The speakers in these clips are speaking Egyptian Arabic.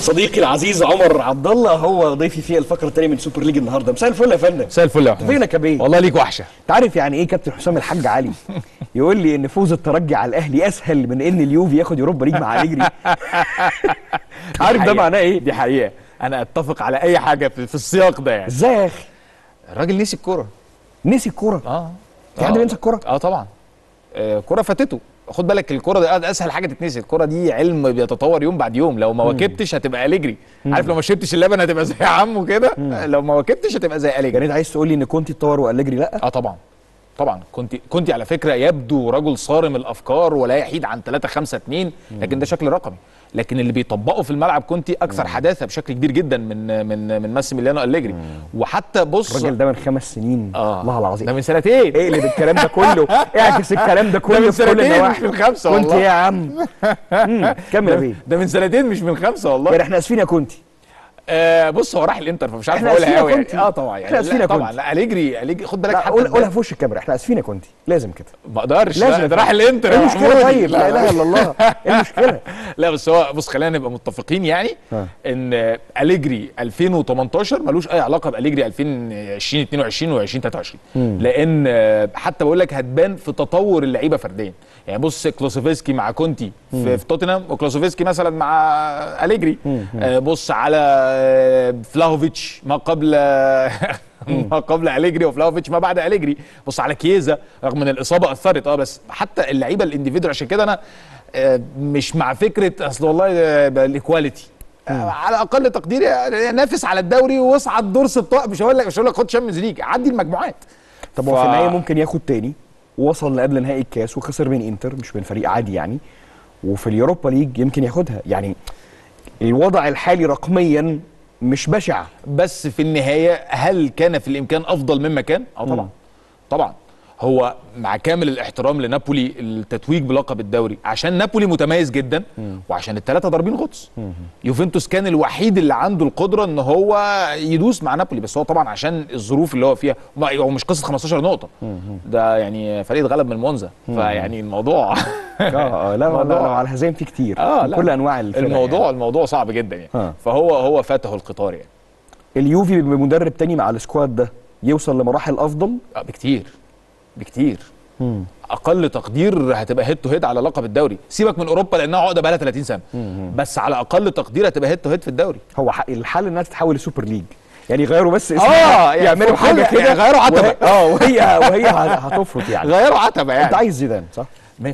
صديقي العزيز عمر عبد الله هو ضيفي في الفقره الثانيه من سوبر ليج النهارده مساء الفل يا فندم مساء الفل يا محمود فينك يا بيه والله ليك وحشه انت عارف يعني ايه كابتن حسام الحاج علي يقول لي ان فوز الترجي على الاهلي اسهل من ان اليوفي ياخد يوروبا ليج مع اليجري عارف ده حقيقة. معناه ايه دي حقيقه انا اتفق على اي حاجه في, في السياق ده يعني ازاي يا اخي الراجل نسي الكوره نسي الكوره اه في حد آه. بينسى الكوره اه طبعا آه، الكوره فاتته خد بالك الكوره دي اسهل حاجه تتنسي الكوره دي علم بيتطور يوم بعد يوم لو ما واكبتش هتبقى اليجري عارف لو ما شربتش اللبن هتبقى زي عمه كده لو ما واكبتش هتبقى زي اليجري يعني انت عايز تقول لي ان كونتي اتطور واليجري لا اه طبعا طبعا كنت كنت على فكره يبدو رجل صارم الافكار ولا يحيد عن 3 5 2 لكن ده شكل رقمي لكن اللي بيطبقه في الملعب كنت اكثر حداثه بشكل كبير جدا من من من ماسيميليانو اليجري وحتى بص الراجل ده من خمس سنين اه الله العظيم ده من سنتين اقلب الكلام ده كله اعكس الكلام ده كله من في كل سنتين النواحي مش من خمسة كنت والله. يا عم مم، كمل يا ده, بيه ده من سنتين مش من خمسه والله يعني احنا اسفين يا كنتي آه بص هو راح الانتر فمش عارف إحنا اقولها آسفين يا قوي يعني. كونتي. اه طبعا يعني إحنا آسفين لا يا طبعا كونتي. لا اليجري اليجري خد بالك لا حتى قول ده- قولها في وش الكاميرا احنا اسفين يا كونتي لازم كده ما اقدرش لازم لا ده راح الانتر ايه يا المشكله محمود. طيب لا اله الا الله ايه المشكله لا بس هو بص خلينا نبقى متفقين يعني ها. ان اليجري 2018 ملوش اي علاقه باليجري 2020 22 و20 23 لان آه، حتى بقول لك هتبان في تطور اللعيبه فرديا يعني بص كلوسوفسكي مع كونتي في, في توتنهام وكلوسوفسكي مثلا مع اليجري آه، بص على آه، فلاهوفيتش ما قبل ما قبل اليجري وفلاوفيتش ما بعد اليجري بص على كيزا رغم ان الاصابه اثرت اه بس حتى اللعيبه الانديفيدوال عشان كده انا آه، مش مع فكره اصل والله آه، الايكواليتي آه، على اقل تقدير آه، نافس على الدوري واصعد دور 16 مش هقول لك مش هقول لك خد شامبيونز ليج عدي المجموعات طب هو ف- في النهايه ممكن ياخد تاني ووصل لقبل نهائي الكاس وخسر من انتر مش من فريق عادي يعني وفي اليوروبا ليج يمكن ياخدها يعني الوضع الحالي رقميا مش بشع بس في النهايه هل كان في الامكان افضل مما كان؟ اه طبعا طبعا هو مع كامل الاحترام لنابولي التتويج بلقب الدوري عشان نابولي متميز جدا وعشان الثلاثه ضاربين غطس يوفنتوس كان الوحيد اللي عنده القدره ان هو يدوس مع نابولي بس هو طبعا عشان الظروف اللي هو فيها ما- هو مش قصه 15 نقطه ده يعني فريق اتغلب من مونزا فيعني الموضوع اه اه لا لا, لا, الموضوع- على الهزايم فيه كتير اه من لا كل انواع الفرق الموضوع يعني. الموضوع صعب جدا يعني آه. فهو هو فاته القطار يعني اليوفي بمدرب تاني مع السكواد ده يوصل لمراحل افضل آه، بكتير بكتير اقل تقدير هتبقى هيد تو هيد على لقب الدوري سيبك من اوروبا لانها عقده بقى لها 30 سنه بس على اقل تقدير هتبقى هيد تو هيد في الدوري هو حق الحل انها تتحول لسوبر ليج يعني يغيروا بس اسم آه، يعني يعملوا في حاجه كل- كده يعني غيروا عتبة. وهي- اه وهي وهي هتفرط يعني غيروا عتبه انت يعني عايز زيدان صح؟ 100%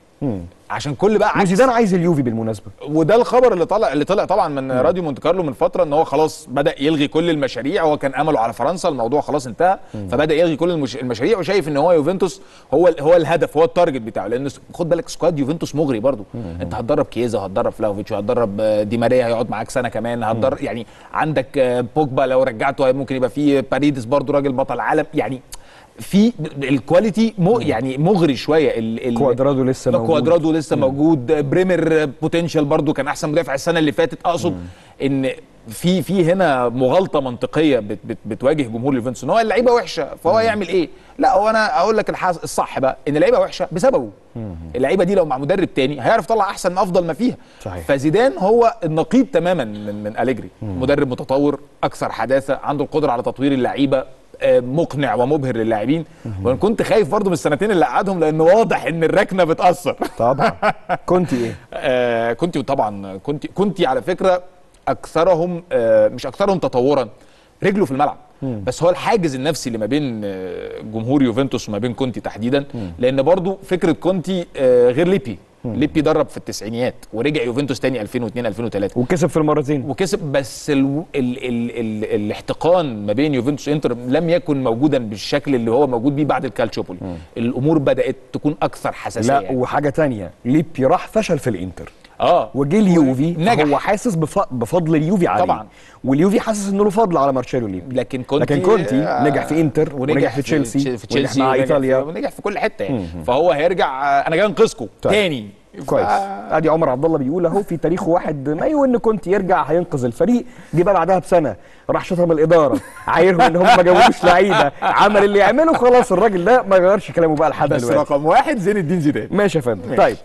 عشان كل بقى عكس وزيدان عايز اليوفي بالمناسبه وده الخبر اللي طلع اللي طلع طبعا من راديو مونت كارلو من فتره ان هو خلاص بدا يلغي كل المشاريع هو كان امله على فرنسا الموضوع خلاص انتهى فبدا يلغي كل المش... المشاريع وشايف ان هو يوفنتوس هو ال- هو الهدف هو التارجت بتاعه لان س- خد بالك سكواد يوفنتوس مغري برضو انت هتدرب كيزا وهتدرب فلاوفيتش وهتدرب آه، دي ماريا هيقعد معاك سنه كمان هتدرب يعني عندك آه، بوجبا لو رجعته ممكن يبقى في باريدس برضو راجل بطل عالم يعني في الكواليتي مو يعني مغري شويه ال... ال... كوادرادو لسه موجود. كوادرادو لسه موجود بريمر بوتنشال برضو كان احسن مدافع السنه اللي فاتت اقصد ان في في هنا مغالطه منطقيه بت بت بتواجه جمهور اليوفنتوس ان هو اللعيبه وحشه فهو يعمل ايه؟ لا هو انا اقول لك الحاس الصح بقى ان اللعيبه وحشه بسببه اللعيبه دي لو مع مدرب تاني هيعرف يطلع احسن من افضل ما فيها صحيح. فزيدان هو النقيض تماما من من اليجري مدرب متطور اكثر حداثه عنده القدره على تطوير اللعيبه آه، مقنع ومبهر للاعبين وانا كنت خايف برضو من السنتين اللي قعدهم لان واضح ان الركنه بتاثر طبعا كنت ايه؟ آه كنت طبعا كنت كنت على فكره اكثرهم آه مش اكثرهم تطورا رجله في الملعب بس هو الحاجز النفسي اللي ما بين آه، جمهور يوفنتوس وما بين كونتي تحديدا لان برضو فكره كونتي آه غير ليبي ليبي درب في التسعينيات ورجع يوفنتوس تاني 2002 2003 وكسب في المرتين وكسب بس ال ال ال ال الاحتقان ما بين يوفنتوس وانتر لم يكن موجودا بالشكل اللي هو موجود بيه بعد الكالتشوبولي الامور بدات تكون اكثر حساسيه لا يعني. وحاجه تانية ليبي راح فشل في الانتر اه وجه اليوفي نجح. هو حاسس بف... بفضل اليوفي عليه طبعا. واليوفي حاسس انه له فضل على مارشيلو ليبي لكن كونتي لكن كونتي نجح في انتر ونجح في تشيلسي في ونجح تشيلسي مع ونجح ايطاليا في ونجح في كل حته يعني فهو هيرجع انا جاي انقذكم طيب. تاني كويس ادي عمر عبد الله بيقول اهو في تاريخه واحد ما ان كنت يرجع هينقذ الفريق جه بقى بعدها بسنه راح شتم الاداره عايرهم ان هم ما جابوش لعيبه عمل اللي يعمله خلاص الراجل ده ما غيرش كلامه بقى لحد بس دلوقتي رقم واحد زين الدين زيدان ماشي يا فندم ماشي. طيب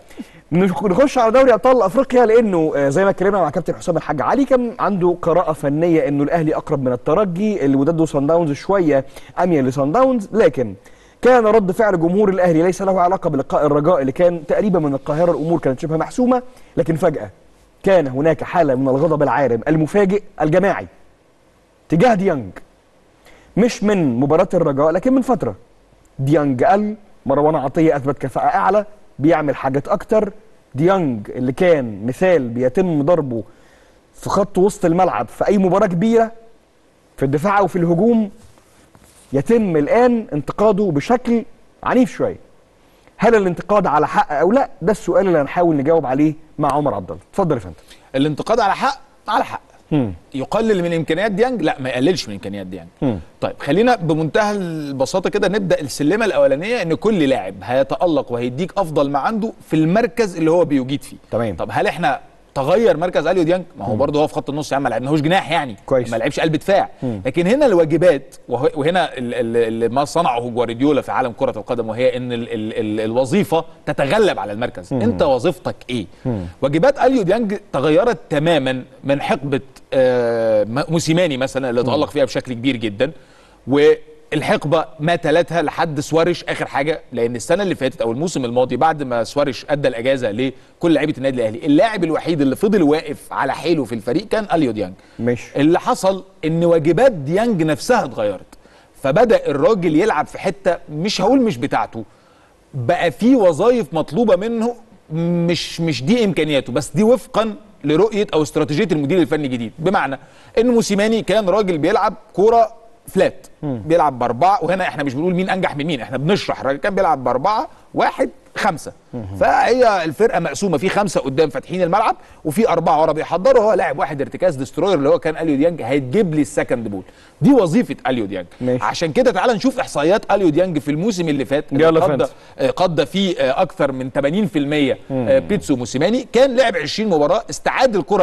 نخ- نخش على دوري ابطال افريقيا لانه آه، زي ما اتكلمنا مع كابتن حسام الحاج علي كان عنده قراءه فنيه انه الاهلي اقرب من الترجي الوداد وصن داونز شويه اميل لصن داونز لكن كان رد فعل جمهور الاهلي ليس له علاقه بلقاء الرجاء اللي كان تقريبا من القاهره الامور كانت شبه محسومه لكن فجاه كان هناك حاله من الغضب العارم المفاجئ الجماعي تجاه ديانج مش من مباراه الرجاء لكن من فتره ديانج قال مروان عطيه اثبت كفاءه اعلى بيعمل حاجات اكتر ديانج اللي كان مثال بيتم ضربه في خط وسط الملعب في اي مباراه كبيره في الدفاع او في الهجوم يتم الان انتقاده بشكل عنيف شويه هل الانتقاد على حق او لا ده السؤال اللي هنحاول نجاوب عليه مع عمر عبد الله اتفضل يا فندم الانتقاد على حق على حق مم. يقلل من امكانيات ديانج لا ما يقللش من امكانيات ديانج مم. طيب خلينا بمنتهى البساطه كده نبدا السلمه الاولانيه ان كل لاعب هيتالق وهيديك افضل ما عنده في المركز اللي هو بيجيد فيه تمام. طب هل احنا تغير مركز اليو ديانج ما هو برضه هو في خط النص يا عم ما لعبناهوش جناح يعني كويس. ما لعبش قلب دفاع لكن هنا الواجبات وهو- وهنا ال- ال- اللي ما صنعه جوارديولا في عالم كره القدم وهي ان ال ال ال الوظيفه تتغلب على المركز انت وظيفتك ايه واجبات اليو ديانج تغيرت تماما من حقبه آه، م- موسيماني مثلا اللي تالق فيها بشكل كبير جدا والحقبه ما تلتها لحد سوارش اخر حاجه لان السنه اللي فاتت او الموسم الماضي بعد ما سوارش ادى الاجازه لكل لعيبه النادي الاهلي اللاعب الوحيد اللي فضل واقف على حيله في الفريق كان اليو ديانج ماشي اللي حصل ان واجبات ديانج نفسها اتغيرت فبدا الراجل يلعب في حته مش هقول مش بتاعته بقى في وظائف مطلوبه منه مش مش دي امكانياته بس دي وفقا لرؤيه او استراتيجيه المدير الفني الجديد بمعنى ان موسيماني كان راجل بيلعب كوره فلات بيلعب باربعه وهنا احنا مش بنقول مين انجح من مين احنا بنشرح الراجل كان بيلعب باربعه واحد خمسه فهي الفرقه مقسومه في خمسه قدام فاتحين الملعب وفي اربعه ورا بيحضروا هو لاعب واحد ارتكاز دستروير اللي هو كان اليو ديانج هيتجيب لي السكند بول دي وظيفه اليو ديانج ماشي. عشان كده تعال نشوف احصائيات اليو ديانج في الموسم اللي فات اللي يلا قضى فهمت. آه، قضى فيه آه، اكثر من 80% آه، بيتسو موسيماني كان لعب 20 مباراه استعاد الكره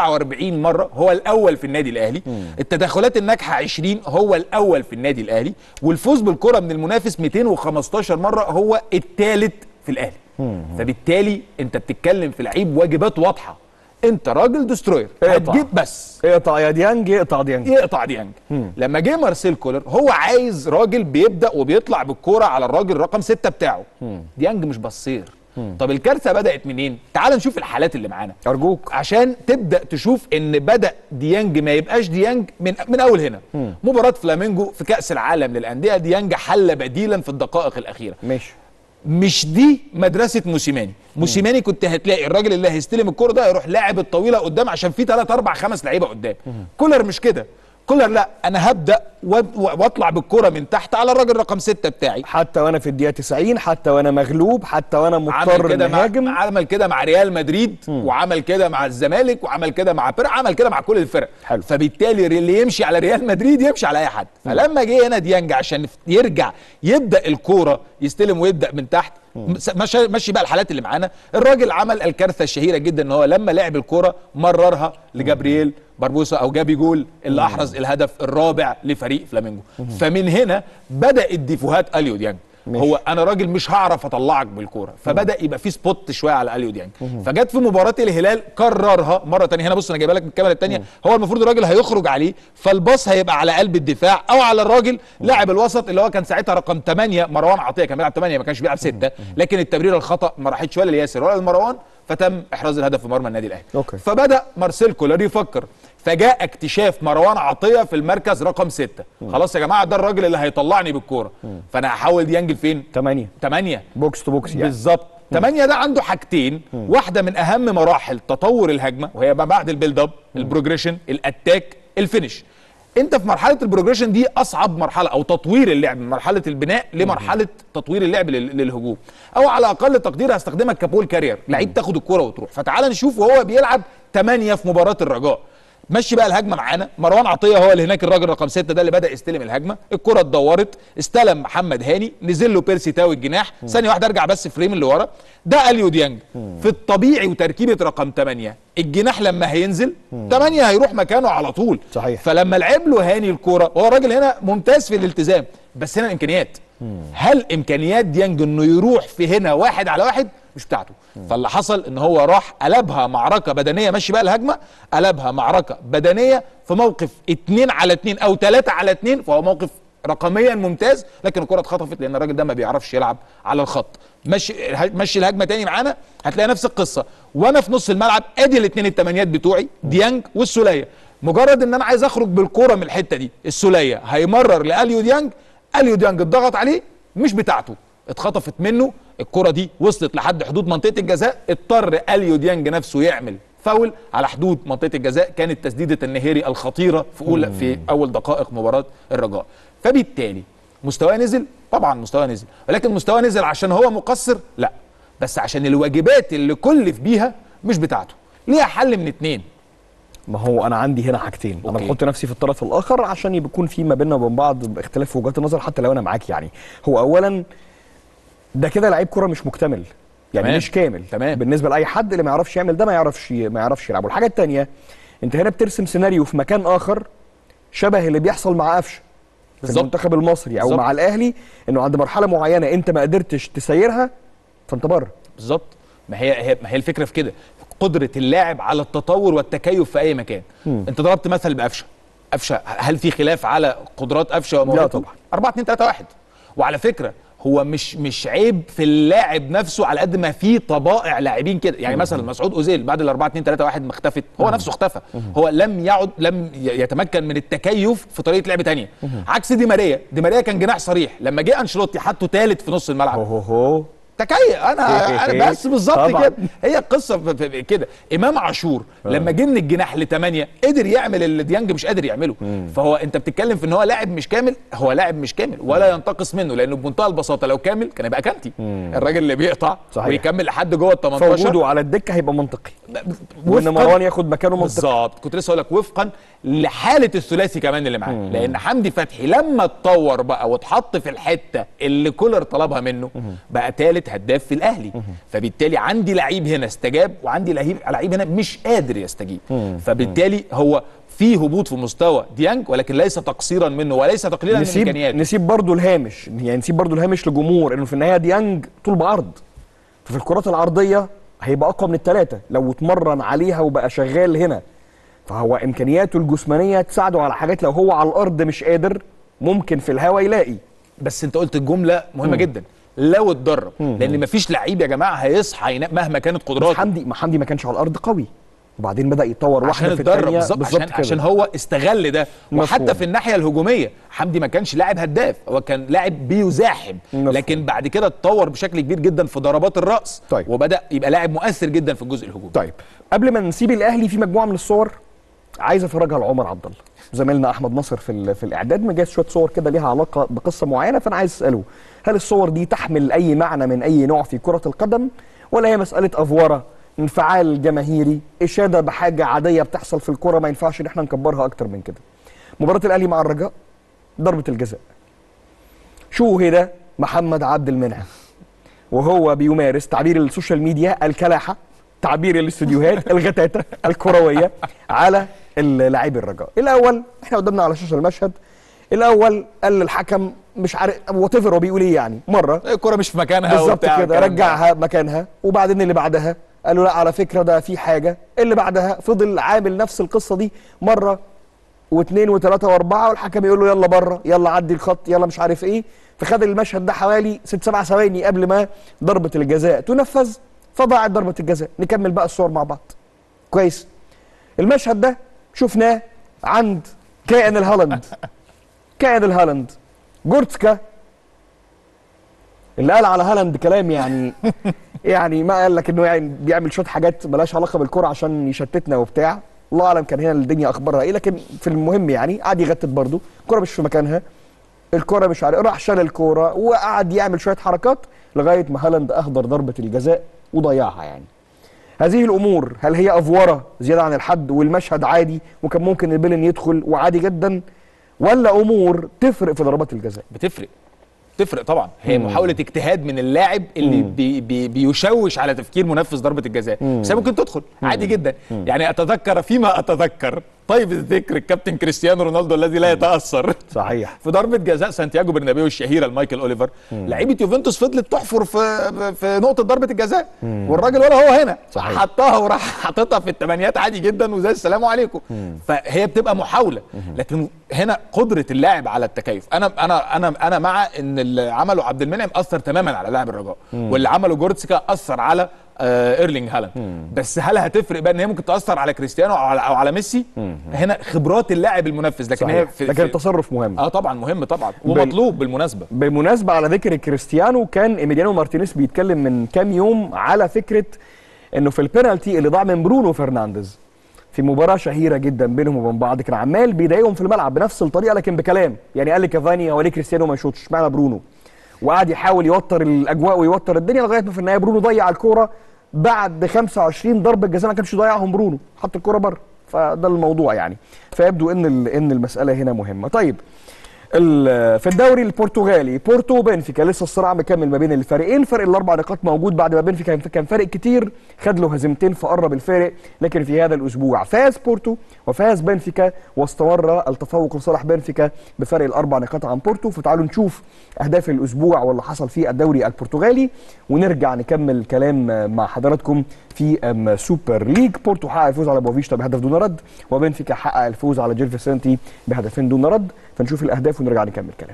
147 مره هو الاول في النادي الاهلي التدخلات الناجحه 20 هو الاول في النادي الاهلي والفوز بالكره من المنافس 215 مره هو الثالث في الاهلي فبالتالي انت بتتكلم في لعيب واجبات واضحه انت راجل دستروير اقطع. هتجيب بس اقطع يا ديانج اقطع ديانج يقطع ديانج لما جه مارسيل كولر هو عايز راجل بيبدا وبيطلع بالكوره على الراجل رقم ستة بتاعه ديانج مش بصير طب الكارثه بدات منين تعال نشوف الحالات اللي معانا ارجوك عشان تبدا تشوف ان بدا ديانج ما يبقاش ديانج من من اول هنا مباراه فلامينجو في كاس العالم للانديه ديانج حل بديلا في الدقائق الاخيره ماشي مش دي مدرسه موسيماني موسيماني كنت هتلاقي الراجل اللي هيستلم الكوره ده يروح لاعب الطويله قدام عشان في 3 4 5 لعيبه قدام كولر مش كده كولر لا انا هبدا و- واطلع بالكوره من تحت على الراجل رقم 6 بتاعي حتى وانا في الدقيقه 90 حتى وانا مغلوب حتى وانا عمل مضطر كده مع نهاجم عمل كده مع ريال مدريد وعمل كده مع الزمالك وعمل كده مع فرق عمل كده مع كل الفرق حلو. فبالتالي اللي يمشي على ريال مدريد يمشي على اي حد فلما جه هنا ديانج عشان يرجع يبدا الكوره يستلم ويبدا من تحت مشي مشي بقى الحالات اللي معانا الراجل عمل الكارثه الشهيره جدا ان هو لما لعب الكوره مررها لجابرييل باربوسا او جابي جول اللي احرز الهدف الرابع لفريق فلامينجو فمن هنا بدات ديفوهات اليو ديانج ماشي. هو انا راجل مش هعرف اطلعك بالكوره فبدا يبقى في سبوت شويه على اليو ديانج فجت في مباراه الهلال كررها مره تانية هنا بص انا جايبها لك من الكاميرا الثانيه هو المفروض الراجل هيخرج عليه فالباص هيبقى على قلب الدفاع او على الراجل لاعب الوسط اللي هو كان ساعتها رقم 8 مروان عطيه كان بيلعب 8 ما كانش بيلعب 6 لكن التمريره الخطا ما راحتش ولا لياسر ولا لمروان فتم احراز الهدف في مرمى النادي الاهلي أوكي. فبدا مارسيل كولر يفكر فجاء اكتشاف مروان عطيه في المركز رقم ستة خلاص يا جماعه ده الراجل اللي هيطلعني بالكوره فانا هحول ديانج لفين 8 8 بوكس تو بوكس يعني بالظبط 8 ده عنده حاجتين واحده من اهم مراحل تطور الهجمه وهي ما بعد البيلد اب البروجريشن الاتاك الفينش انت في مرحله البروجريشن دي اصعب مرحله او تطوير اللعب من مرحله البناء لمرحله تطوير اللعب لل- للهجوم او على اقل تقدير هستخدمك كبول كارير لعيب تاخد الكره وتروح فتعال نشوف وهو بيلعب 8 في مباراه الرجاء مشي بقى الهجمه معانا مروان عطيه هو اللي هناك الراجل رقم ستة ده اللي بدا يستلم الهجمه الكره اتدورت استلم محمد هاني نزل له بيرسي تاوي الجناح ثانيه واحده ارجع بس فريم اللي ورا ده اليو ديانج في الطبيعي وتركيبه رقم 8 الجناح لما هينزل 8 هيروح مكانه على طول صحيح. فلما لعب له هاني الكوره هو الراجل هنا ممتاز في الالتزام بس هنا الامكانيات هل امكانيات ديانج انه يروح في هنا واحد على واحد مش بتاعته فاللي حصل ان هو راح قلبها معركه بدنيه ماشي بقى الهجمه قلبها معركه بدنيه في موقف اتنين على اتنين او تلاته على اتنين فهو موقف رقميا ممتاز لكن الكره اتخطفت لان الراجل ده ما بيعرفش يلعب على الخط مشي مشي الهجمه تاني معانا هتلاقي نفس القصه وانا في نص الملعب ادي الاثنين التمانيات بتوعي ديانج والسوليه مجرد ان انا عايز اخرج بالكوره من الحته دي السوليه هيمرر لاليو ديانج اليو ديانج اتضغط عليه مش بتاعته اتخطفت منه الكره دي وصلت لحد حدود منطقه الجزاء اضطر اليو ديانج نفسه يعمل فاول على حدود منطقه الجزاء كانت تسديده النهيري الخطيره في اولى في اول دقائق مباراه الرجاء فبالتالي مستواه نزل طبعا مستواه نزل ولكن مستواه نزل عشان هو مقصر لا بس عشان الواجبات اللي كلف بيها مش بتاعته ليها حل من اتنين ما هو انا عندي هنا حاجتين انا أوكي. بحط نفسي في الطرف الاخر عشان يكون في ما بيننا وبين بعض اختلاف في وجهات النظر حتى لو انا معاك يعني هو اولا ده كده لعيب كره مش مكتمل يعني تمام. مش كامل تمام. بالنسبه لاي حد اللي ما يعرفش يعمل ده ما يعرفش ما يعرفش يلعب والحاجه الثانيه انت هنا بترسم سيناريو في مكان اخر شبه اللي بيحصل مع قفشه في بالظبط. المنتخب المصري او بالظبط. مع الاهلي انه عند مرحله معينه انت ما قدرتش تسيرها فانت بره بالظبط ما هي هي ما هي الفكره في كده قدره اللاعب على التطور والتكيف في اي مكان مم. انت ضربت مثل بقفشه قفشه هل في خلاف على قدرات قفشه ومهارته طبعا. 4 2 3 1 وعلى فكره هو مش مش عيب في اللاعب نفسه على قد ما في طبائع لاعبين كده يعني مثلا مسعود اوزيل بعد ال 4 2 3 1 ما اختفت هو نفسه اختفى هو لم يعد لم ي- يتمكن من التكيف في طريقه لعب تانية عكس دي ماريا دي ماريا كان جناح صريح لما جه انشيلوتي حطه ثالث في نص الملعب هو هو تكيف انا انا بس بالظبط طبعاً. كده هي القصه في- في- كده امام عاشور لما جه من الجناح لثمانيه قدر يعمل اللي ديانج مش قادر يعمله فهو انت بتتكلم في ان هو لاعب مش كامل هو لاعب مش كامل ولا ينتقص منه لانه بمنتهى البساطه لو كامل كان يبقى كانتي الراجل اللي بيقطع صحيح. ويكمل لحد جوه ال 18 فوجوده على الدكه هيبقى منطقي وان وفقاً- مروان ياخد مكانه منطقي بالظبط كنت لسه اقول لك وفقا لحاله الثلاثي كمان اللي معاه لان حمدي فتحي لما اتطور بقى واتحط في الحته اللي كولر طلبها منه بقى ثالث هداف في الاهلي فبالتالي عندي لعيب هنا استجاب وعندي لعيب لعيب هنا مش قادر يستجيب فبالتالي هو في هبوط في مستوى ديانج ولكن ليس تقصيرا منه وليس تقليلا من نسيب امكانياته نسيب برضه الهامش يعني نسيب برضه الهامش لجمهور انه في النهايه ديانج طول بعرض ففي الكرات العرضيه هيبقى اقوى من الثلاثه لو اتمرن عليها وبقى شغال هنا فهو امكانياته الجسمانيه تساعده على حاجات لو هو على الارض مش قادر ممكن في الهوا يلاقي بس انت قلت الجمله مهمه جدا لو اتدرب لان مفيش لعيب يا جماعه هيصحى ينام مهما كانت بس قدراته حمدي ما حمدي ما كانش على الارض قوي وبعدين بدا يتطور عشان واحده في اتدرب الثانيه بالظبط عشان, كده. عشان هو استغل ده وحتى مفهوم. في الناحيه الهجوميه حمدي ما كانش لاعب هداف هو كان لاعب بيزاحم مفهوم. لكن بعد كده اتطور بشكل كبير جدا في ضربات الراس طيب. وبدا يبقى لاعب مؤثر جدا في الجزء الهجومي طيب قبل ما نسيب الاهلي في مجموعه من الصور عايز افرجها لعمر عبد الله زميلنا احمد نصر في ال- في الاعداد مجهز شويه صور كده ليها علاقه بقصه معينه فانا عايز اساله هل الصور دي تحمل اي معنى من اي نوع في كره القدم ولا هي مساله افوره انفعال جماهيري اشاده بحاجه عاديه بتحصل في الكره ما ينفعش ان احنا نكبرها اكتر من كده مباراه الاهلي مع الرجاء ضربه الجزاء شوهد محمد عبد المنعم وهو بيمارس تعبير السوشيال ميديا الكلاحة تعبير الاستوديوهات الغتاتة الكروية على لاعبي الرجاء الأول احنا قدامنا على شاشة المشهد الأول قال للحكم مش عارف وات ايفر هو بيقول ايه يعني مرة الكره مش في مكانها بالظبط وبتاع كده الكلام ده. رجعها مكانها وبعدين اللي بعدها قالوا لا على فكرة ده في حاجة اللي بعدها فضل عامل نفس القصة دي مرة واثنين وثلاثة وأربعة والحكم يقول له يلا بره يلا عدي الخط يلا مش عارف إيه فخد المشهد ده حوالي ست سبع ثواني قبل ما ضربة الجزاء تنفذ فضاعت ضربة الجزاء نكمل بقى الصور مع بعض كويس المشهد ده شفناه عند كائن الهولند كائن الهولند جورتسكا اللي قال على هالاند كلام يعني يعني ما قال لك انه يعني بيعمل شويه حاجات ملهاش علاقه بالكره عشان يشتتنا وبتاع الله اعلم كان هنا الدنيا اخبارها ايه لكن في المهم يعني قعد يغتت برضه الكره مش في مكانها الكره مش عارف راح شال الكوره وقعد يعمل شويه حركات لغايه ما هالاند اهدر ضربه الجزاء وضيعها يعني هذه الامور هل هي افوره زياده عن الحد والمشهد عادي وكان ممكن البيلن يدخل وعادي جدا ولا امور تفرق في ضربات الجزاء بتفرق تفرق طبعا هي محاوله اجتهاد من اللاعب اللي بي بي بيشوش على تفكير منفذ ضربه الجزاء بس هي ممكن تدخل عادي جدا يعني اتذكر فيما اتذكر طيب الذكر الكابتن كريستيانو رونالدو الذي لا يتاثر صحيح في ضربه جزاء سانتياغو برنابيو الشهيره لمايكل اوليفر لعيبه يوفنتوس فضلت تحفر في في نقطه ضربه الجزاء والراجل ولا هو هنا صحيح. حطها وراح حاططها في الثمانيات عادي جدا وزي السلام عليكم فهي بتبقى محاوله لكن هنا قدره اللاعب على التكيف انا انا انا انا مع ان اللي عمله عبد المنعم اثر تماما على لاعب الرجاء واللي عمله جورتسكا اثر على آه ايرلينج هالاند بس هل هتفرق بقى ان هي ممكن تاثر على كريستيانو او على, أو على ميسي هنا خبرات اللاعب المنفذ لكن هي صحيح. لكن التصرف مهم اه طبعا مهم طبعا ومطلوب بالمناسبه بالمناسبه على ذكر كريستيانو كان ايميليانو مارتينيز بيتكلم من كام يوم على فكره انه في البينالتي اللي ضاع من برونو فرنانديز في مباراه شهيره جدا بينهم وبين بعض كان عمال بيضايقهم في الملعب بنفس الطريقه لكن بكلام يعني قال لكافاني هو ليه كريستيانو ما يشوطش اشمعنى برونو وقعد يحاول يوتر الاجواء ويوتر الدنيا لغايه ما في النهايه برونو ضيع الكوره بعد 25 ضربه جزاء ما كانش ضيعهم برونو حط الكوره بره فده الموضوع يعني فيبدو ان ال- ان المساله هنا مهمه طيب ال- في الدوري البرتغالي بورتو وبنفيكا لسه الصراع مكمل ما بين الفريقين فرق الاربع نقاط موجود بعد ما بنفيكا كان- كان فارق كتير خد له هزيمتين فقرب الفارق لكن في هذا الاسبوع فاز بورتو وفاز بنفيكا واستمر التفوق لصالح بنفيكا بفرق الاربع نقاط عن بورتو فتعالوا نشوف اهداف الاسبوع واللي حصل في الدوري البرتغالي ونرجع نكمل الكلام مع حضراتكم في أم سوبر ليج بورتو حقق الفوز على بوفيشتا بهدف دون رد وبنفيكا حقق الفوز على جيل فيسنتي بهدفين دون رد فنشوف الاهداف ونرجع نكمل كلام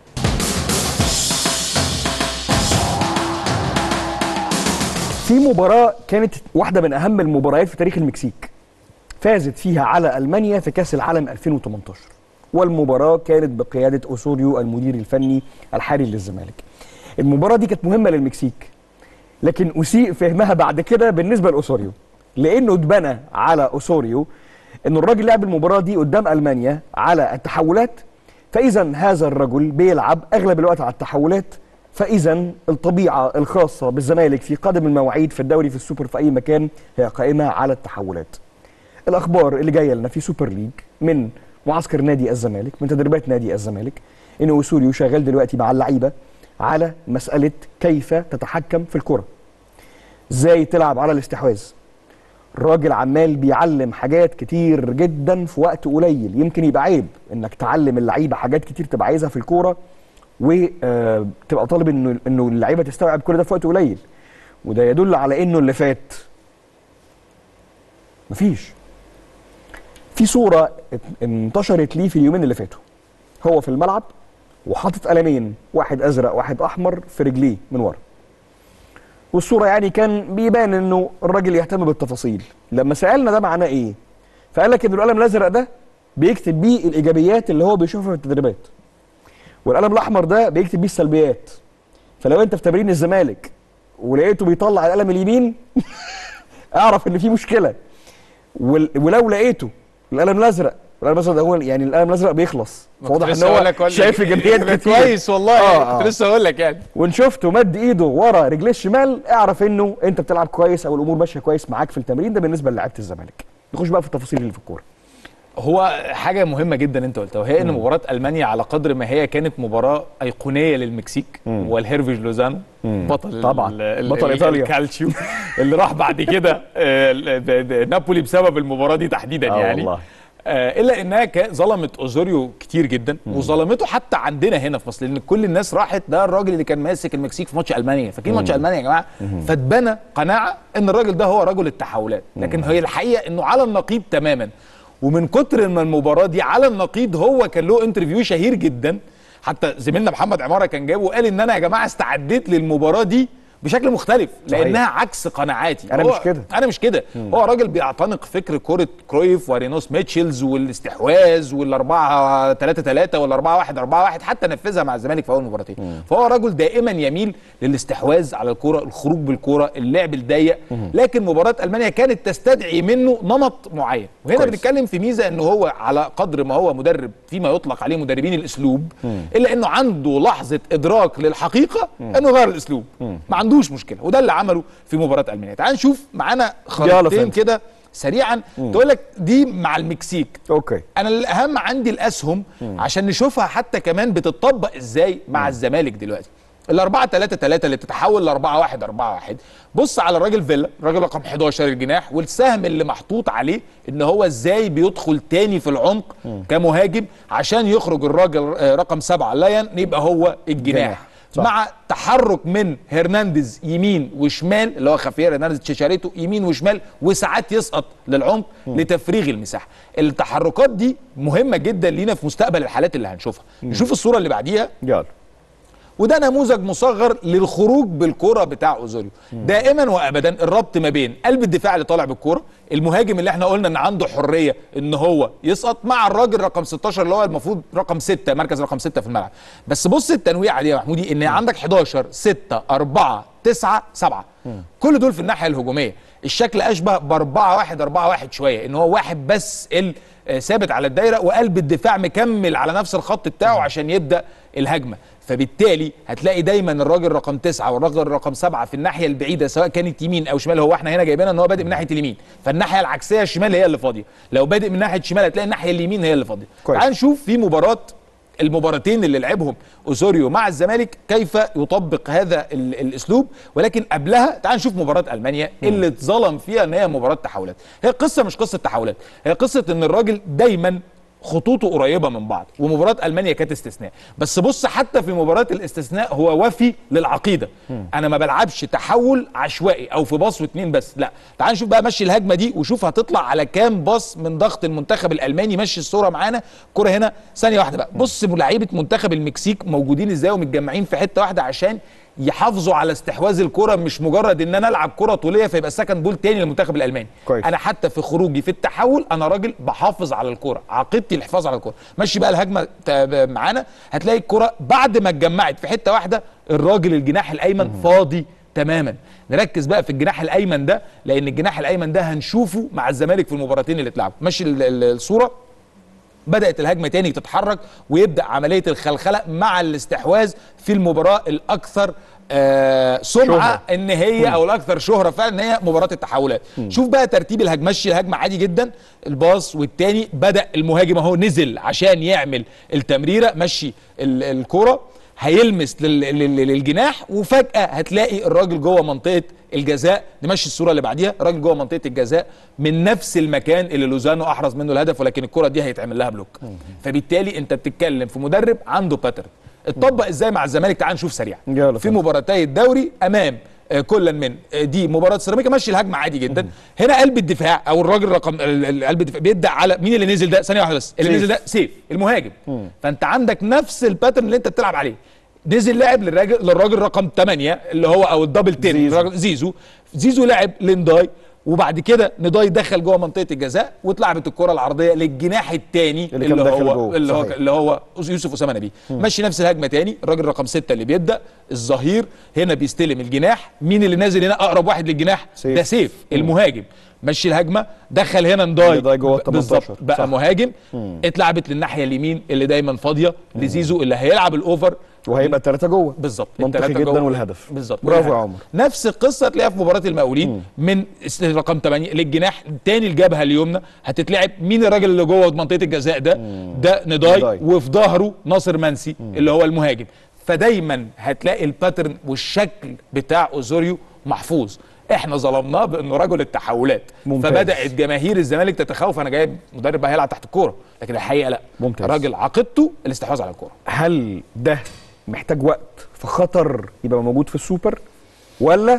في مباراة كانت واحدة من أهم المباريات في تاريخ المكسيك فازت فيها على ألمانيا في كأس العالم 2018 والمباراة كانت بقيادة أوسوريو المدير الفني الحالي للزمالك المباراة دي كانت مهمة للمكسيك لكن أسيء فهمها بعد كده بالنسبة لأوسوريو لأنه اتبنى على أوسوريو أن الراجل لعب المباراة دي قدام ألمانيا على التحولات فإذا هذا الرجل بيلعب أغلب الوقت على التحولات فإذا الطبيعة الخاصة بالزمالك في قدم المواعيد في الدوري في السوبر في أي مكان هي قائمة على التحولات الأخبار اللي جاية لنا في سوبر ليج من معسكر نادي الزمالك من تدريبات نادي الزمالك إن أوسوريو شغال دلوقتي مع اللعيبة على مسألة كيف تتحكم في الكرة ازاي تلعب على الاستحواذ الراجل عمال بيعلم حاجات كتير جدا في وقت قليل يمكن يبقى عيب انك تعلم اللعيبه حاجات كتير تبقى عايزها في الكوره وتبقى طالب انه انه اللعيبه تستوعب كل ده في وقت قليل وده يدل على انه اللي فات مفيش في صوره ات- انتشرت ليه في اليومين اللي فاتوا هو في الملعب وحاطط قلمين واحد ازرق واحد احمر في رجليه من ورا والصوره يعني كان بيبان انه الراجل يهتم بالتفاصيل لما سالنا ده معناه ايه فقال لك ان القلم الازرق ده بيكتب بيه الايجابيات اللي هو بيشوفها في التدريبات والقلم الاحمر ده بيكتب بيه السلبيات فلو انت في تمرين الزمالك ولقيته بيطلع القلم اليمين اعرف ان في مشكله وال- ولو لقيته القلم الازرق القلم الازرق ده هو يعني القلم الازرق بيخلص فواضح ان هو شايف ايجابيات كتير كويس والله آه، آه آه. كنت لسه هقول لك يعني وان شفته مد ايده ورا رجليه الشمال اعرف انه انت بتلعب كويس او الامور ماشيه كويس معاك في التمرين ده بالنسبه للاعيبه الزمالك نخش بقى في التفاصيل اللي في الكوره هو حاجه مهمه جدا انت قلتها وهي ان مباراه المانيا على قدر ما هي كانت مباراه ايقونيه للمكسيك والهيرفيج لوزانو بطل طبعا. ال- ال- بطل ال- إيطاليا. الكالتشيو اللي راح بعد كده آه، ال- ب- ب- نابولي بسبب المباراه دي تحديدا آه يعني والله. آه، الا انها كا- ظلمت اوزوريو كتير جدا وظلمته حتى عندنا هنا في مصر لان كل الناس راحت ده الراجل اللي كان ماسك المكسيك في ماتش المانيا فاكرين ماتش المانيا يا جماعه فاتبنى قناعه ان الراجل ده هو رجل التحولات لكن هي الحقيقه انه على النقيض تماما ومن كتر ما المباراه دي على النقيض هو كان له انترفيو شهير جدا حتى زميلنا محمد عماره كان جابه وقال ان انا يا جماعه استعديت للمباراه دي بشكل مختلف صحيح. لانها عكس قناعاتي أنا هو- مش كده. انا مش كده هو راجل بيعتنق فكر كره كرويف ورينوس ميتشلز والاستحواذ والاربعه 3 3 والاربعه 1 4 1 حتى نفذها مع الزمالك في اول مباراتين فهو رجل دائما يميل للاستحواذ على الكره الخروج بالكره اللعب الضيق لكن مباراه المانيا كانت تستدعي منه نمط معين وهنا كويس. بنتكلم في ميزه ان هو على قدر ما هو مدرب فيما يطلق عليه مدربين الاسلوب الا انه عنده لحظه ادراك للحقيقه انه غير الاسلوب ما عندوش مشكله وده اللي عمله في مباراه المانيا تعال نشوف معانا خريطتين فندم. كده سريعا تقول لك دي مع المكسيك اوكي انا الاهم عندي الاسهم عشان نشوفها حتى كمان بتطبق ازاي مع الزمالك دلوقتي ال 4 3 3 اللي تتحول ل 4 1 4 1 بص على الراجل فيلا الراجل رقم 11 الجناح والسهم اللي محطوط عليه ان هو ازاي بيدخل تاني في العمق كمهاجم عشان يخرج الراجل آه، رقم 7 لاين يبقى هو الجناح جناح. صح. مع تحرك من هرنانديز يمين وشمال اللي هو خافير هرنانديز تشاريتو يمين وشمال وساعات يسقط للعمق لتفريغ المساحه التحركات دي مهمه جدا لينا في مستقبل الحالات اللي هنشوفها نشوف الصوره اللي بعديها يلا وده نموذج مصغر للخروج بالكرة بتاع اوزوريو دائما وابدا الربط ما بين قلب الدفاع اللي طالع بالكرة المهاجم اللي احنا قلنا ان عنده حريه ان هو يسقط مع الراجل رقم 16 اللي هو المفروض رقم 6 مركز رقم 6 في الملعب بس بص التنويعه دي يا محمودي ان عندك 11 6 4 9 7 كل دول في الناحيه الهجوميه الشكل اشبه ب 4 1 4 1 شويه ان هو واحد بس ال آه، ثابت على الدايره وقلب الدفاع مكمل على نفس الخط بتاعه عشان يبدا الهجمه فبالتالي هتلاقي دايما الراجل رقم تسعة والراجل رقم سبعة في الناحيه البعيده سواء كانت يمين او شمال هو احنا هنا جايبينها ان هو بادئ من ناحيه اليمين فالناحيه العكسيه الشمال هي اللي فاضيه لو بادئ من ناحيه الشمال هتلاقي الناحيه اليمين هي اللي فاضيه كويس. تعال نشوف في مباراه المباراتين اللي لعبهم اوزوريو مع الزمالك كيف يطبق هذا ال- الاسلوب ولكن قبلها تعال نشوف مباراه المانيا اللي اتظلم فيها ان هي مباراه تحولات هي قصه مش قصه تحولات هي قصه ان الراجل دايما خطوطه قريبه من بعض ومباراه المانيا كانت استثناء بس بص حتى في مباراه الاستثناء هو وفي للعقيده انا ما بلعبش تحول عشوائي او في باص واتنين بس لا تعال نشوف بقى مشي الهجمه دي وشوف هتطلع على كام باص من ضغط المنتخب الالماني مشي الصوره معانا الكره هنا ثانيه واحده بقى بص لعيبه منتخب المكسيك موجودين ازاي ومتجمعين في حته واحده عشان يحافظوا على استحواذ الكره مش مجرد ان انا العب كره طوليه فيبقى سكند بول تاني للمنتخب الالماني كويس. انا حتى في خروجي في التحول انا راجل بحافظ على الكره عقيدتي الحفاظ على الكره ماشي بقى الهجمه تا- معانا هتلاقي الكره بعد ما اتجمعت في حته واحده الراجل الجناح الايمن فاضي تماما نركز بقى في الجناح الايمن ده لان الجناح الايمن ده هنشوفه مع الزمالك في المباراتين اللي اتلعبوا ماشي ال- ال- الصوره بدات الهجمه تاني تتحرك ويبدا عمليه الخلخله مع الاستحواذ في المباراه الاكثر آه سمعه شهرة. ان هي او الاكثر شهره فعلا ان هي مباراه التحولات شوف بقى ترتيب الهجمه مشي الهجمه عادي جدا الباص والتاني بدا المهاجم اهو نزل عشان يعمل التمريره مشي ال- الكره هيلمس لل- لل- للجناح وفجاه هتلاقي الراجل جوه منطقه الجزاء نمشي الصوره اللي بعديها الراجل جوه منطقه الجزاء من نفس المكان اللي لوزانو احرز منه الهدف ولكن الكره دي هيتعمل لها بلوك فبالتالي انت بتتكلم في مدرب عنده باترن اتطبق ازاي مع الزمالك تعال نشوف سريعا يلا في طبعا. مباراتي الدوري امام آه، كل من آه، دي مباراه سيراميكا ماشي الهجمه عادي جدا هنا قلب الدفاع او الراجل رقم ال- ال- قلب الدفاع بيبدا على مين اللي نزل ده ثانيه واحده بس اللي سيف. نزل ده سيف المهاجم فانت عندك نفس الباترن اللي انت بتلعب عليه نزل لاعب للراجل للراجل رقم 8 اللي هو او الدبل 10 زيزو. الراجل- زيزو زيزو لاعب لنداي وبعد كده نداي دخل جوه منطقه الجزاء واتلعبت الكره العرضيه للجناح الثاني اللي اللي, كان داخل هو جوه، اللي هو صحيح. اللي هو يوسف اسامه نبيه مشي نفس الهجمه تاني الراجل رقم ستة اللي بيبدا الظهير هنا بيستلم الجناح مين اللي نازل هنا اقرب واحد للجناح سيف. ده سيف المهاجم مشي الهجمه دخل هنا نداي نداي جوه ال بالظبط 18. بقى صح. مهاجم اتلعبت للناحيه اليمين اللي دايما فاضيه لزيزو اللي هيلعب الاوفر وهيبقى الثلاثه جوه بالظبط منطقي التلاتة جدا جوه. والهدف بالظبط برافو يا والهدف. عمر نفس القصه هتلاقيها في مباراه المقاولين من اس- رقم 8 للجناح تاني الجبهه اليمنى هتتلعب مين الراجل اللي جوه منطقه الجزاء ده ده نداي نداي. وفي ظهره ناصر منسي اللي هو المهاجم فدايما هتلاقي الباترن والشكل بتاع اوزوريو محفوظ احنا ظلمناه بانه رجل التحولات ممتاز. فبدات جماهير الزمالك تتخوف انا جايب مدرب بقى هيلعب تحت الكوره لكن الحقيقه لا ممتاز. راجل عقيدته الاستحواذ على الكوره هل ده محتاج وقت في خطر يبقى موجود في السوبر ولا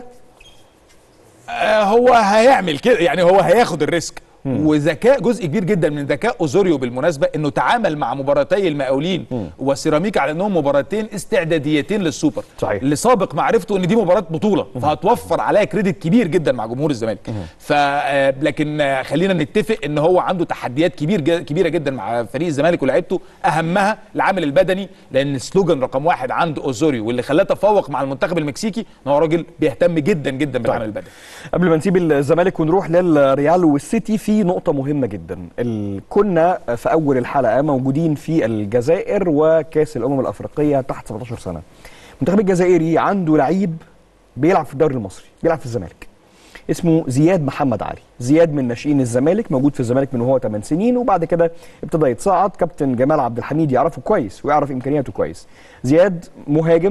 آه، هو هيعمل كده يعني هو هياخد الريسك وذكاء جزء كبير جدا من ذكاء اوزوريو بالمناسبه انه تعامل مع مباراتي المقاولين وسيراميكا على انهم مباراتين استعداديتين للسوبر صحيح. لسابق معرفته ان دي مباراه بطوله فهتوفر عليها كريدت كبير جدا مع جمهور الزمالك ف آه، لكن آه، خلينا نتفق ان هو عنده تحديات كبير ج- كبيره جدا مع فريق الزمالك ولاعيبته اهمها العامل البدني لان السلوجان رقم واحد عند اوزوريو واللي خلاه تفوق مع المنتخب المكسيكي ان هو راجل بيهتم جدا جدا بالعامل البدني قبل ما نسيب الزمالك ونروح للريال والسيتي في نقطة مهمة جدا ال- كنا في أول الحلقة موجودين في الجزائر وكأس الأمم الأفريقية تحت 17 سنة المنتخب الجزائري عنده لعيب بيلعب في الدوري المصري بيلعب في الزمالك اسمه زياد محمد علي زياد من ناشئين الزمالك موجود في الزمالك من وهو 8 سنين وبعد كده ابتدى يتصعد كابتن جمال عبد الحميد يعرفه كويس ويعرف امكانياته كويس زياد مهاجم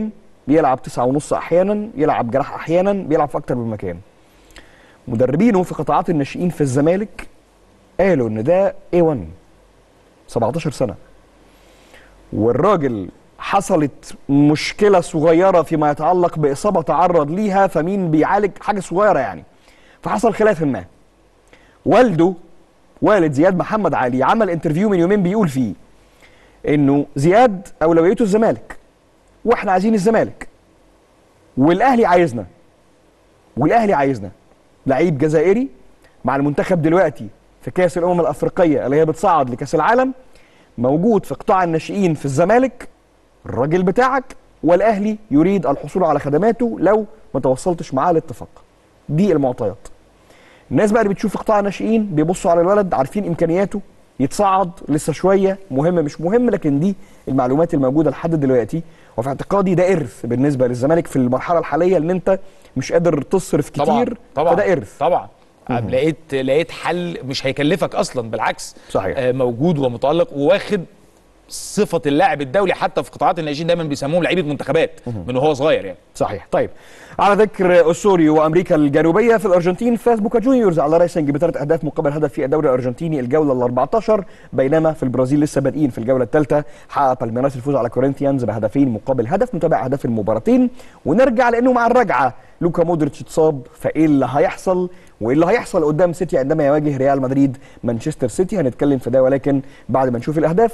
بيلعب تسعة ونص احيانا يلعب جناح احيانا بيلعب في اكتر من مكان مدربينه في قطاعات الناشئين في الزمالك قالوا ان ده A1 17 سنه والراجل حصلت مشكله صغيره فيما يتعلق باصابه تعرض ليها فمين بيعالج حاجه صغيره يعني فحصل خلاف ما والده والد زياد محمد علي عمل انترفيو من يومين بيقول فيه انه زياد اولويته الزمالك واحنا عايزين الزمالك والاهلي عايزنا والاهلي عايزنا لعيب جزائري مع المنتخب دلوقتي في كاس الامم الافريقيه اللي هي بتصعد لكاس العالم موجود في قطاع الناشئين في الزمالك الراجل بتاعك والاهلي يريد الحصول على خدماته لو ما توصلتش معاه لاتفاق دي المعطيات الناس بقى اللي بتشوف قطاع الناشئين بيبصوا على الولد عارفين امكانياته يتصعد لسه شويه مهم مش مهم لكن دي المعلومات الموجوده لحد دلوقتي وفي اعتقادي ده ارث بالنسبه للزمالك في المرحله الحاليه ان انت مش قادر تصرف كتير طبعا طبعا فده ارث طبعا لقيت لقيت حل مش هيكلفك اصلا بالعكس صحيح. آه، موجود ومتالق وواخد صفه اللاعب الدولي حتى في قطاعات الناشئين دايما بيسموهم لعيبه منتخبات من وهو صغير يعني صحيح طيب على ذكر اسوريو وامريكا الجنوبيه في الارجنتين فاز بوكا جونيورز على رايسنج بثلاث اهداف مقابل هدف في الدوري الارجنتيني الجوله ال 14 بينما في البرازيل لسه بادئين في الجوله الثالثه حقق بالميراس الفوز على كورنثيانز بهدفين مقابل هدف نتابع اهداف المباراتين ونرجع لانه مع الرجعه لوكا مودريتش اتصاب فايه اللي هيحصل وايه اللي هيحصل قدام سيتي عندما يواجه ريال مدريد مانشستر سيتي هنتكلم في ده ولكن بعد ما نشوف الاهداف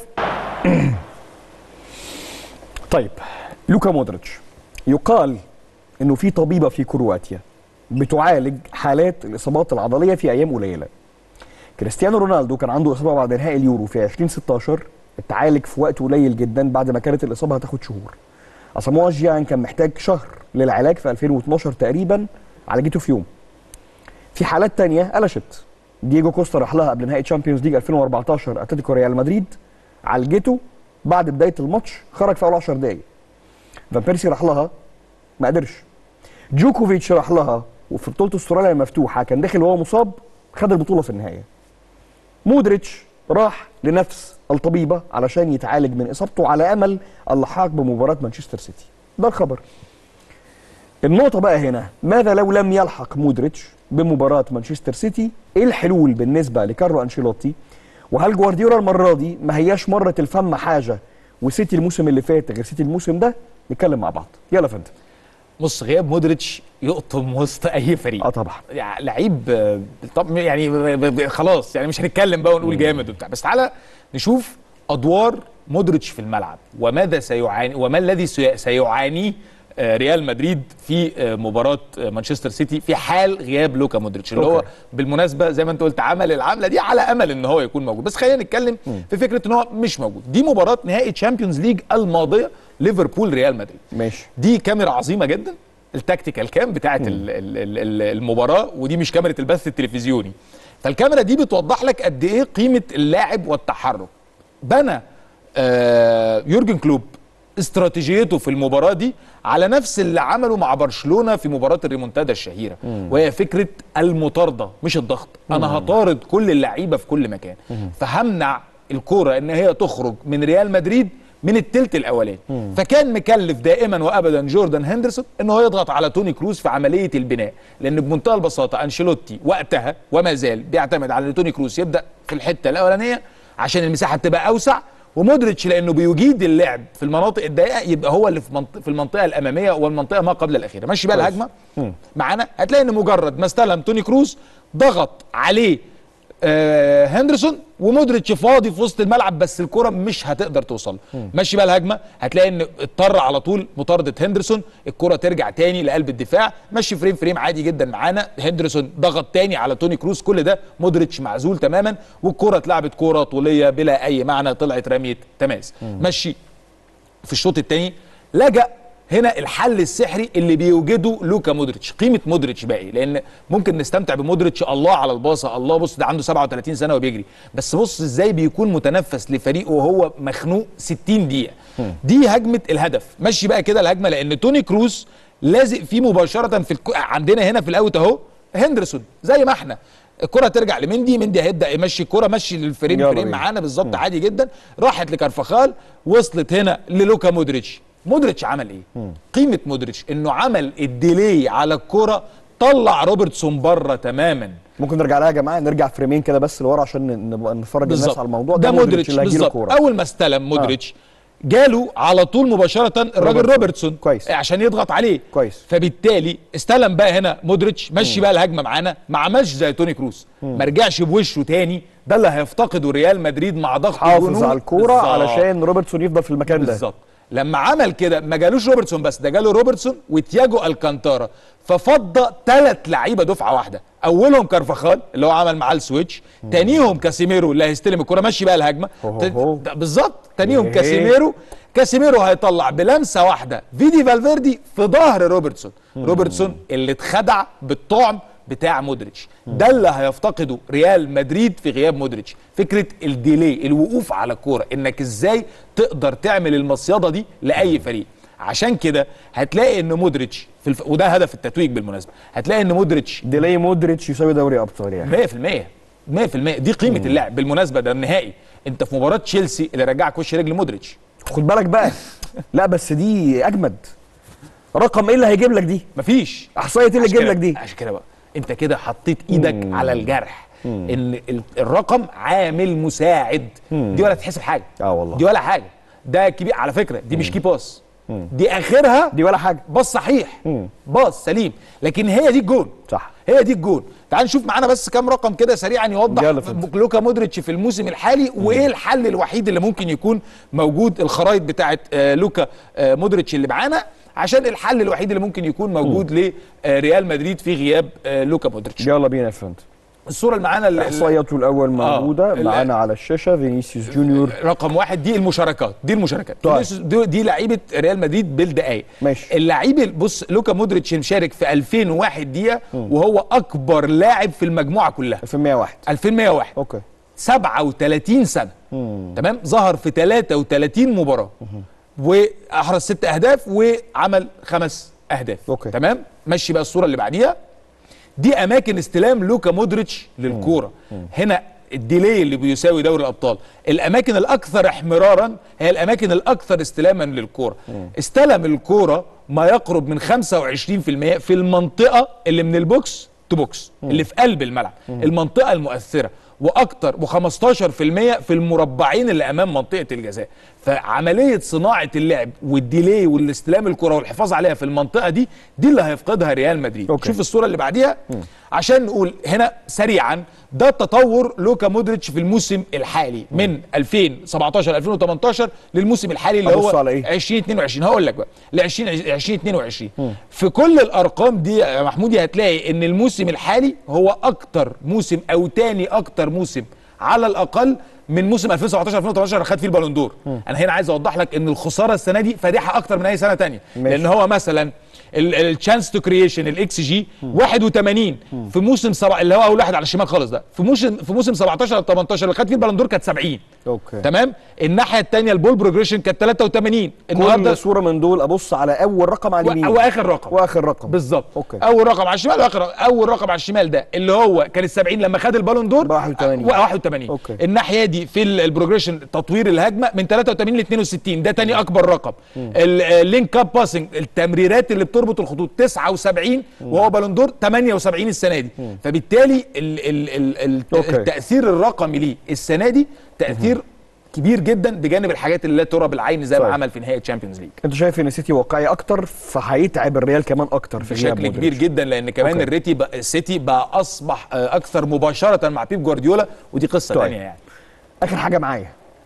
طيب لوكا مودريتش يقال انه في طبيبه في كرواتيا بتعالج حالات الاصابات العضليه في ايام قليله كريستيانو رونالدو كان عنده اصابه بعد انهاء اليورو في 2016 اتعالج في وقت قليل جدا بعد ما كانت الاصابه هتاخد شهور اساموا جيان كان محتاج شهر للعلاج في 2012 تقريبا عالجته في يوم في حالات تانية قلشت دييجو كوستا راح لها قبل نهائي تشامبيونز ليج 2014 اتلتيكو ريال مدريد عالجته بعد بدايه الماتش خرج في اول 10 دقائق فان بيرسي راح لها ما قدرش جوكوفيتش راح لها وفي بطوله استراليا المفتوحه كان داخل وهو مصاب خد البطوله في النهايه مودريتش راح لنفس الطبيبه علشان يتعالج من اصابته على امل اللحاق بمباراه مانشستر سيتي ده الخبر النقطة بقى هنا ماذا لو لم يلحق مودريتش بمباراة مانشستر سيتي ايه الحلول بالنسبة لكارلو انشيلوتي وهل جوارديولا المرة دي ما هياش مرة الفم حاجة وسيتي الموسم اللي فات غير سيتي الموسم ده نتكلم مع بعض يلا فندم بص غياب مودريتش يقطم وسط اي فريق اه طبعا يعني لعيب آه، طب يعني ب- ب- ب- خلاص يعني مش هنتكلم بقى ونقول جامد وبتاع بس تعالى نشوف ادوار مودريتش في الملعب وماذا سيعاني وما الذي سي- سيعانيه آه، ريال مدريد في آه، مباراه آه، مانشستر سيتي في حال غياب لوكا مودريتش اللي هو أوكي. بالمناسبه زي ما انت قلت عمل العمله دي على امل ان هو يكون موجود بس خلينا نتكلم في فكره ان هو مش موجود دي مباراه نهائي تشامبيونز ليج الماضيه ليفربول ريال مدريد ماشي دي كاميرا عظيمه جدا التكتيكال كام بتاعه ال- ال- ال- ال- المباراه ودي مش كاميرا البث التلفزيوني فالكاميرا دي بتوضح لك قد ايه قيمه اللاعب والتحرك بنى آه يورجن كلوب استراتيجيته في المباراه دي على نفس اللي عمله مع برشلونه في مباراه الريمونتادا الشهيره وهي فكره المطارده مش الضغط انا هطارد كل اللعيبه في كل مكان فهمنع الكوره ان هي تخرج من ريال مدريد من التلت الاولاني فكان مكلف دائما وابدا جوردان هندرسون ان هو يضغط على توني كروز في عمليه البناء لان بمنتهى البساطه انشيلوتي وقتها وما زال بيعتمد على ان توني كروز يبدا في الحته الاولانيه عشان المساحه تبقى اوسع ومودريتش لانه بيجيد اللعب في المناطق الضيقه يبقى هو اللي في منطقه في المنطقه الاماميه والمنطقه ما قبل الاخيره ماشي بقى كويس. الهجمه معانا هتلاقي ان مجرد ما استلم توني كروز ضغط عليه آه هندرسون ومودريتش فاضي في وسط الملعب بس الكره مش هتقدر توصل ماشي بقى الهجمه هتلاقي ان اضطر على طول مطارده هندرسون الكره ترجع تاني لقلب الدفاع ماشي فريم فريم عادي جدا معانا هندرسون ضغط تاني على توني كروز كل ده مودريتش معزول تماما والكره اتلعبت كره طوليه بلا اي معنى طلعت رميه تماس ماشي في الشوط الثاني لجأ هنا الحل السحري اللي بيوجده لوكا مودريتش قيمه مودريتش باقي لان ممكن نستمتع بمودريتش الله على الباصه الله بص ده عنده 37 سنه وبيجري بس بص ازاي بيكون متنفس لفريقه وهو مخنوق 60 دقيقه دي هجمه الهدف مشي بقى كده الهجمه لان توني كروز لازق فيه مباشره في الكو... عندنا هنا في الاوت اهو هندرسون زي ما احنا الكره ترجع لمندي مندي هيبدا يمشي الكره مشي الفريم يلا فريم بينا. معانا بالظبط عادي جدا راحت لكارفخال وصلت هنا للوكا مودريتش مودريتش عمل ايه قيمه مودريتش انه عمل الديلي على الكوره طلع روبرتسون بره تماما ممكن نرجع لها يا جماعه نرجع فريمين كده بس لورا عشان نبقى نفرج الناس بالظبط على الموضوع ده مودريتش اللي هيجيله بالظبط كوره اول ما استلم مودريتش جاله على طول مباشره الراجل روبرتسون. روبرتسون كويس. عشان يضغط عليه كويس. فبالتالي استلم بقى هنا مودريتش مشي بقى الهجمه معانا ما عملش زي توني كروس ما رجعش بوشه تاني ده اللي هيفتقده ريال مدريد مع ضغط حافظ الجنون. على الكوره بالظبط. علشان روبرتسون يفضل في المكان ده بالظبط لما عمل كده ما جالوش روبرتسون بس ده جاله روبرتسون وتياجو الكانتارا ففضى ثلاث لعيبه دفعه واحده اولهم كارفاخال اللي هو عمل معاه السويتش تانيهم كاسيميرو اللي هيستلم الكره ماشي بقى الهجمه هو هو ت- هو. ده بالظبط تانيهم إيه. كاسيميرو كاسيميرو هيطلع بلمسه واحده فيدي فالفيردي في ظهر روبرتسون روبرتسون اللي اتخدع بالطعم بتاع مودريتش ده اللي هيفتقده ريال مدريد في غياب مودريتش فكره الديلي الوقوف على الكوره انك ازاي تقدر تعمل المصيده دي لاي فريق عشان كده هتلاقي ان مودريتش في الف... وده هدف التتويج بالمناسبه هتلاقي ان مودريتش ديلي مودريتش يساوي دوري ابطال يعني 100% 100% دي قيمه اللاعب بالمناسبه ده النهائي انت في مباراه تشيلسي اللي رجعك وش رجل مودريتش خد بالك بقى لا بس دي اجمد رقم ايه اللي هيجيب لك دي مفيش احصائيه ايه اللي عشان تجيب كده- لك دي عشان كده بقى انت كده حطيت ايدك على الجرح ان ال- الرقم عامل مساعد دي ولا تحسب حاجه اه والله. دي ولا حاجه ده كبير على فكره دي مش كي باس دي اخرها دي ولا حاجه باص صحيح باص سليم لكن هي دي الجون صح. هي دي الجون تعال نشوف معانا بس كام رقم كده سريعا يوضح يلا فندم. لوكا مودريتش في الموسم الحالي وايه الحل الوحيد اللي ممكن يكون موجود الخرائط بتاعه آه، لوكا آه، مودريتش اللي معانا عشان الحل الوحيد اللي ممكن يكون موجود لريال مدريد في غياب آه، لوكا مودريتش يلا بينا يا فندم الصوره اللي معانا ال- ال- احصائياته الاول موجوده ال- معانا على الشاشه فينيسيوس جونيور رقم واحد دي المشاركات دي المشاركات طيب. فينيسيوس دي, دي لعيبه ريال مدريد بالدقائق ماشي. اللعيب ال- بص لوكا مودريتش مشارك في 2001 دقيقه وهو اكبر لاعب في المجموعه كلها 2101 2101 اوكي 37 سنه تمام ظهر في 33 مباراه واحرز ست اهداف وعمل خمس اهداف أوكي. تمام مشي بقى الصوره اللي بعديها دي اماكن استلام لوكا مودريتش للكوره هنا الديلي اللي بيساوي دوري الابطال الاماكن الاكثر احمرارا هي الاماكن الاكثر استلاما للكوره استلم الكوره ما يقرب من 25% في المنطقه اللي من البوكس تو بوكس اللي في قلب الملعب المنطقه المؤثره واكتر و15% في المربعين اللي امام منطقه الجزاء فعمليه صناعه اللعب والديلي والاستلام الكره والحفاظ عليها في المنطقه دي دي اللي هيفقدها ريال مدريد أوكي. شوف الصوره اللي بعديها عشان نقول هنا سريعا ده تطور لوكا مودريتش في الموسم الحالي من 2017 2018 للموسم الحالي اللي أبص هو على إيه؟ 2022 هقول لك بقى ل 20 2022 في كل الارقام دي يا محمودي هتلاقي ان الموسم الحالي هو اكتر موسم او تاني اكتر موسم على الاقل من موسم 2017 2018 اللي خد فيه البالون دور انا هنا عايز اوضح لك ان الخساره السنه دي فادحه اكتر من اي سنه تانية ماشي. لان هو مثلا التشانس تو كرييشن الاكس جي 81 في موسم سبع اللي هو اول واحد على الشمال خالص ده في موسم في موسم 17 او 18 اللي خد فيه البالون دور كانت 70 اوكي تمام الناحيه الثانيه البول بروجريشن كانت 83 النهارده كل صوره من دول ابص على اول رقم على اليمين و- واخر رقم واخر رقم بالظبط أوكي. اول رقم على الشمال واخر رقم. اول رقم على الشمال ده اللي هو كان ال 70 لما خد البالون دور ب 81. 81 أوكي. الناحيه دي في ال- البروجريشن تطوير الهجمه من 83 ل 62 ده تاني اكبر رقم اللينك اب باسنج التمريرات اللي بتربط الخطوط 79 وهو بالون دور 78 السنه دي فبالتالي ال ال ال ال أوكي. التاثير الرقمي ليه السنه دي تاثير كبير جدا بجانب الحاجات اللي لا ترى بالعين زي ما طيب. عمل في نهائي الشامبيونز ليج انت شايف ان سيتي واقعي اكتر فهيتعب الريال كمان اكتر في غياب بشكل كبير مودريتش. جدا لان كمان أوكي. الريتي بقى السيتي بقى اصبح آه، اكثر مباشره مع بيب جوارديولا ودي قصه طيب. ثانيه يعني اخر حاجه معايا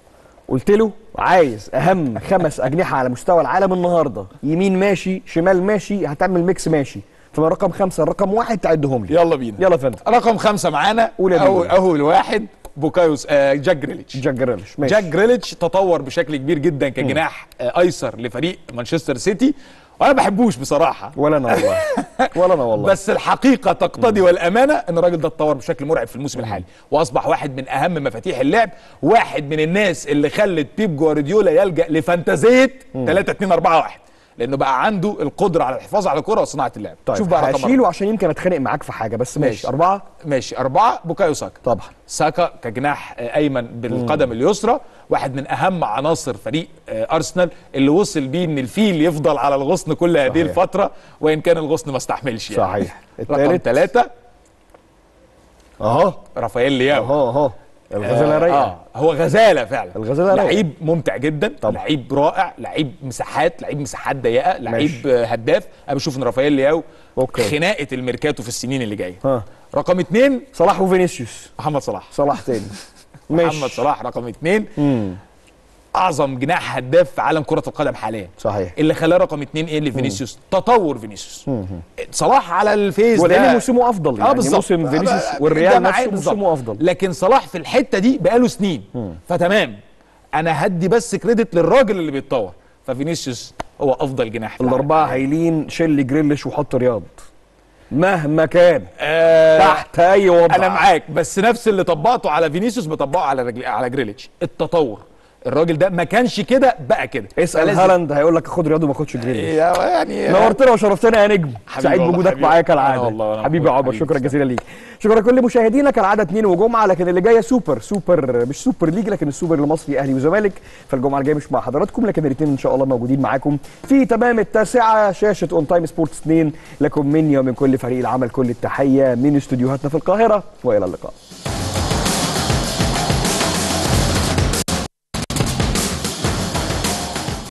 قلت له عايز اهم خمس اجنحه على مستوى العالم النهارده يمين ماشي شمال ماشي هتعمل ميكس ماشي فمن رقم خمسه لرقم واحد تعدهم لي يلا بينا يلا يا فندم رقم خمسة معانا قول يا أول, بيبي. اول واحد بوكايوس آه جاك جريليتش جاك جريليش ماشي جاك جريليتش تطور بشكل كبير جدا كجناح آه ايسر لفريق مانشستر سيتي وانا ما بحبوش بصراحه ولا انا والله ولا انا والله بس الحقيقه تقتضي والامانه ان الراجل ده اتطور بشكل مرعب في الموسم الحالي واصبح واحد من اهم مفاتيح اللعب واحد من الناس اللي خلت بيب جوارديولا يلجا لفانتازيه 3 2 4 1 لانه بقى عنده القدره على الحفاظ على الكره وصناعه اللعب طيب شوف بقى رقم أربعة. هشيله عشان يمكن اتخانق معاك في حاجه بس ماشي, ماشي. اربعه ماشي أربعة بوكايو ساكا طبعا ساكا كجناح آه، أيمن بالقدم اليسرى واحد من أهم عناصر فريق آه، أرسنال اللي وصل بيه إن الفيل يفضل على الغصن كل هذه صحيح. الفترة وإن كان الغصن ما استحملش يعني صحيح رقم الثالث ثلاثة اهو رافائيل لياو اهو اهو الغزاله رايقه آه هو غزاله فعلا الغزالة رايقة. لعيب ممتع جدا طبعا. لعيب رائع لعيب مساحات لعيب مساحات ضيقه لعيب ماشي. آه، هداف انا بشوف ان رافائيل لياو أوكي. خناقه الميركاتو في السنين اللي جايه ها رقم اثنين صلاح وفينيسيوس محمد صلاح صلاح تاني محمد ماشي صلاح رقم اثنين امم اعظم جناح هداف في عالم كره القدم حاليا صحيح اللي خلاه رقم اثنين ايه لفينيسيوس تطور فينيسيوس صلاح على الفيس ولان ده موسمه افضل اه يعني بالظبط موسم فينيسيوس آه، والريال ده معايا نفسه بالظبط. موسمه افضل لكن صلاح في الحته دي بقاله سنين فتمام انا هدي بس كريدت للراجل اللي بيتطور ففينيسيوس هو افضل جناح في العالم. الاربعه هايلين شيل جريليش وحط رياض مهما كان آه تحت اي وضع انا معاك بس نفس اللي طبقته على فينيسيوس بطبقه على رجل على جريليتش التطور الراجل ده ما كانش كده بقى كده اسال فلازم- هالاند هيقول لك خد رياض وما خدش جريليش يعني نورتنا وشرفتنا يا نجم حبيبي سعيد والله، بوجودك حبيبي. معايا أنا كالعاده والله، أنا حبيبي يا مبسوط. عمر حبيبي، شكرا جزيلا ليك شكرا لكل مشاهدينا كالعاده اثنين وجمعه لكن اللي جايه سوبر سوبر مش سوبر ليج لكن السوبر المصري اهلي وزمالك فالجمعه الجايه مش مع حضراتكم لكن الاثنين ان شاء الله موجودين معاكم في تمام التاسعه شاشه اون تايم سبورتس 2 لكم مني ومن كل فريق العمل كل التحيه من استديوهاتنا في القاهره والى اللقاء